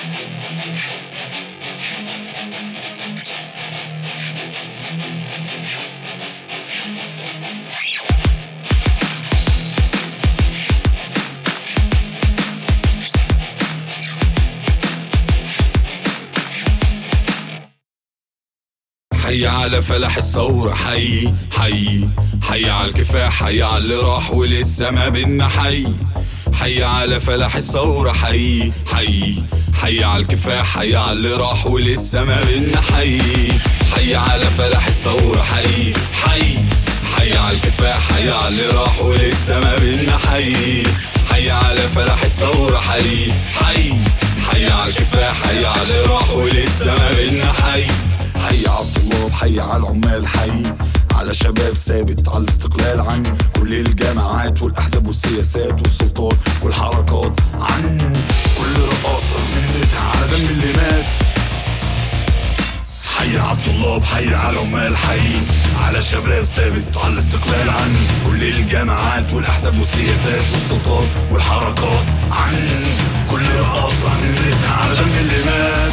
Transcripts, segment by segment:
حي على فلاح الثورة حي حي حي على الكفاح حي على اللي راح ولسه ما بينا حي حي على فلاح الثورة حي حي حي على الكفاح حي على اللي راح ولسه ما بينا حي حي على فلاح الثورة حي حي حي على الكفاح حي على اللي راح ولسه ما بينا حي حي على فلاح الثورة حي حي حي على الكفاح حي على اللي راح ولسه ما بينا حي حي على الطلاب حي على العمال حي على شباب ثابت على الاستقلال عن كل الجامعات والاحزاب والسياسات والسلطات والحركات عن كل رقاصه بنتها على دم اللي مات حي على الطلاب حي على العمال حي على شباب ثابت على الاستقلال عن كل الجامعات والاحزاب والسياسات والسلطات والحركات عن كل رقاصه بنتها على دم اللي مات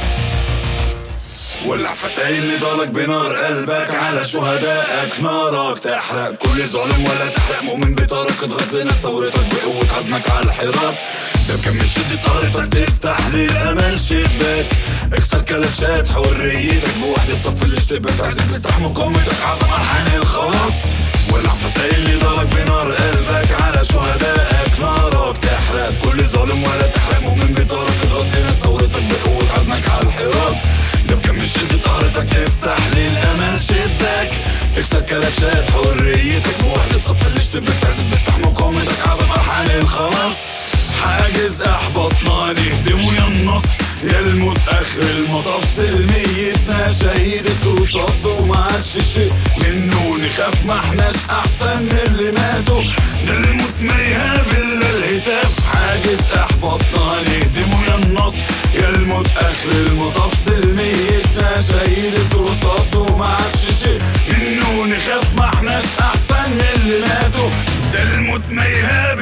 ولع فتاي اللي ضلك بنار قلبك على شهدائك نارك تحرق كل ظالم ولا تحرق مؤمن بطارك اتغزينا ثورتك بقوة عزمك على الحراك ده بكمل شدة طارتك تفتح للأمل شباك اكسر كلبشات حريتك بوحدة صف الاشتباك تعزف بسلاح مقاومتك عظم ألحان الخلاص ولع فتاي اللي ضلك بنار قلبك على شهدائك نارك تحرق كل ظالم ولا تحرق مؤمن بطارك اتغزينا ثورتك بقوة عزمك على الحراك ده بكمل شدة طارتك تفتح للأمل شباك اكسر كلبشات حريتك بوحدة صف الاشتباك تعزف بسلاح مقاومتك عظم ألحان الخلاص حاجز احبطنا نهدم ويا النصر يا الموت اخر المطاف سلميتنا شهيدة رصاص وما عادش شيء منه نخاف ما احناش احسن من اللي ماتوا ده الموت ما يهاب الا الهتاف حاجز احبطنا نهدم ويا النصر يا الموت اخر المطاف سلميتنا شهيدة رصاص وما عادش شيء منه نخاف ما احناش احسن من اللي ماتوا ده الموت ما يهاب